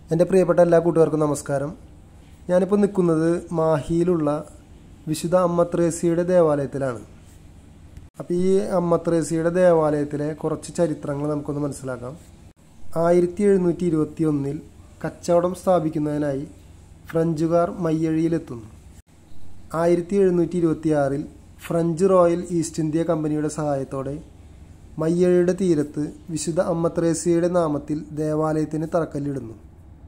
എൻ്റെ പ്രിയപ്പെട്ട എല്ലാ കൂട്ടുകാർക്കും നമസ്കാരം ഞാനിപ്പോൾ നിൽക്കുന്നത് മാഹിയിലുള്ള വിശുദ്ധ അമ്മത്രേസിയുടെ ദേവാലയത്തിലാണ് അപ്പോൾ ഈ അമ്മത്രേസിയുടെ ദേവാലയത്തിലെ കുറച്ച് ചരിത്രങ്ങൾ നമുക്കൊന്ന് മനസ്സിലാക്കാം ആയിരത്തി എഴുന്നൂറ്റി ഇരുപത്തി ഒന്നിൽ കച്ചവടം സ്ഥാപിക്കുന്നതിനായി ഫ്രഞ്ചുകാർ മയ്യഴിയിലെത്തുന്നു ആയിരത്തി എഴുന്നൂറ്റി ഇരുപത്തി ആറിൽ ഫ്രഞ്ച് റോയൽ ഈസ്റ്റ് ഇന്ത്യ കമ്പനിയുടെ സഹായത്തോടെ മയ്യഴിയുടെ തീരത്ത് വിശുദ്ധ അമ്മത്രേസ്യയുടെ നാമത്തിൽ ദേവാലയത്തിന് തറക്കല്ലിടുന്നു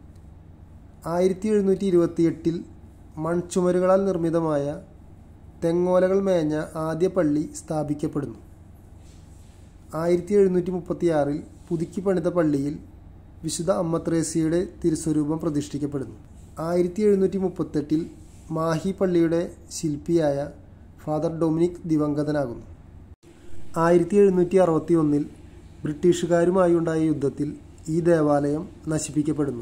ആയിരത്തി എഴുന്നൂറ്റി ഇരുപത്തിയെട്ടിൽ മൺചുമരുകളാൽ നിർമ്മിതമായ തെങ്ങോലകൾ മേഞ്ഞ ആദ്യ പള്ളി സ്ഥാപിക്കപ്പെടുന്നു ആയിരത്തി എഴുന്നൂറ്റി മുപ്പത്തിയാറിൽ പുതുക്കി പണിത പള്ളിയിൽ വിശുദ്ധ അമ്മത്രേസ്യയുടെ തിരുസ്വരൂപം പ്രതിഷ്ഠിക്കപ്പെടുന്നു ആയിരത്തി എഴുന്നൂറ്റി മുപ്പത്തെട്ടിൽ മാഹി പള്ളിയുടെ ശില്പിയായ ഫാദർ ഡൊമിനിക് ദിവംഗതനാകുന്നു ആയിരത്തി എഴുന്നൂറ്റി അറുപത്തി ഒന്നിൽ ബ്രിട്ടീഷുകാരുമായി ഉണ്ടായ യുദ്ധത്തിൽ ഈ ദേവാലയം നശിപ്പിക്കപ്പെടുന്നു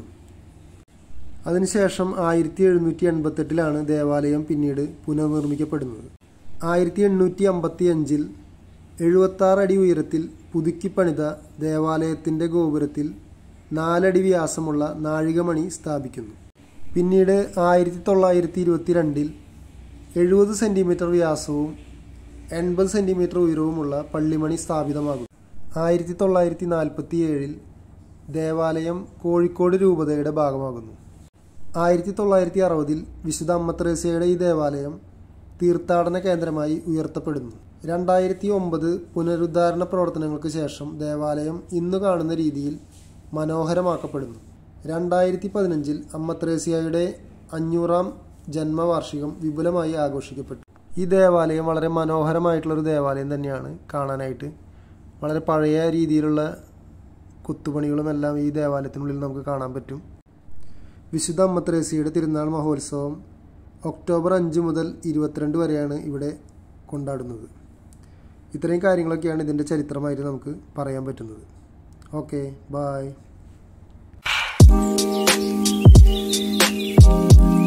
അതിനുശേഷം ആയിരത്തി എഴുന്നൂറ്റി എൺപത്തെട്ടിലാണ് ദേവാലയം പിന്നീട് പുനർനിർമ്മിക്കപ്പെടുന്നത് ആയിരത്തി എണ്ണൂറ്റി അമ്പത്തി അഞ്ചിൽ എഴുപത്താറ് അടി ഉയരത്തിൽ പുതുക്കി പണിത ദേവാലയത്തിൻ്റെ ഗോപുരത്തിൽ നാലടി വ്യാസമുള്ള നാഴികമണി സ്ഥാപിക്കുന്നു പിന്നീട് ആയിരത്തി തൊള്ളായിരത്തി ഇരുപത്തി രണ്ടിൽ എഴുപത് സെൻറ്റിമീറ്റർ വ്യാസവും എൺപത് സെൻറ്റിമീറ്റർ ഉയരവുമുള്ള പള്ളിമണി സ്ഥാപിതമാകും ആയിരത്തി തൊള്ളായിരത്തി നാൽപ്പത്തി ഏഴിൽ ദേവാലയം കോഴിക്കോട് രൂപതയുടെ ഭാഗമാകുന്നു ആയിരത്തി തൊള്ളായിരത്തി അറുപതിൽ വിശുദ്ധ അമ്മത്രേസ്യയുടെ ഈ ദേവാലയം തീർത്ഥാടന കേന്ദ്രമായി ഉയർത്തപ്പെടുന്നു രണ്ടായിരത്തി ഒമ്പത് പുനരുദ്ധാരണ പ്രവർത്തനങ്ങൾക്ക് ശേഷം ദേവാലയം ഇന്ന് കാണുന്ന രീതിയിൽ മനോഹരമാക്കപ്പെടുന്നു രണ്ടായിരത്തി പതിനഞ്ചിൽ അമ്മത്രേസ്യയുടെ അഞ്ഞൂറാം ജന്മവാർഷികം വിപുലമായി ആഘോഷിക്കപ്പെട്ടു ഈ ദേവാലയം വളരെ മനോഹരമായിട്ടുള്ളൊരു ദേവാലയം തന്നെയാണ് കാണാനായിട്ട് വളരെ പഴയ രീതിയിലുള്ള കൊത്തുപണികളുമെല്ലാം ഈ ദേവാലയത്തിനുള്ളിൽ നമുക്ക് കാണാൻ പറ്റും വിശുദ്ധ അമ്മത്രേസ്യയുടെ തിരുനാൾ മഹോത്സവം ഒക്ടോബർ അഞ്ച് മുതൽ ഇരുപത്തിരണ്ട് വരെയാണ് ഇവിടെ കൊണ്ടാടുന്നത് ഇത്രയും കാര്യങ്ങളൊക്കെയാണ് ഇതിൻ്റെ ചരിത്രമായിട്ട് നമുക്ക് പറയാൻ പറ്റുന്നത് ഓക്കെ ബായ്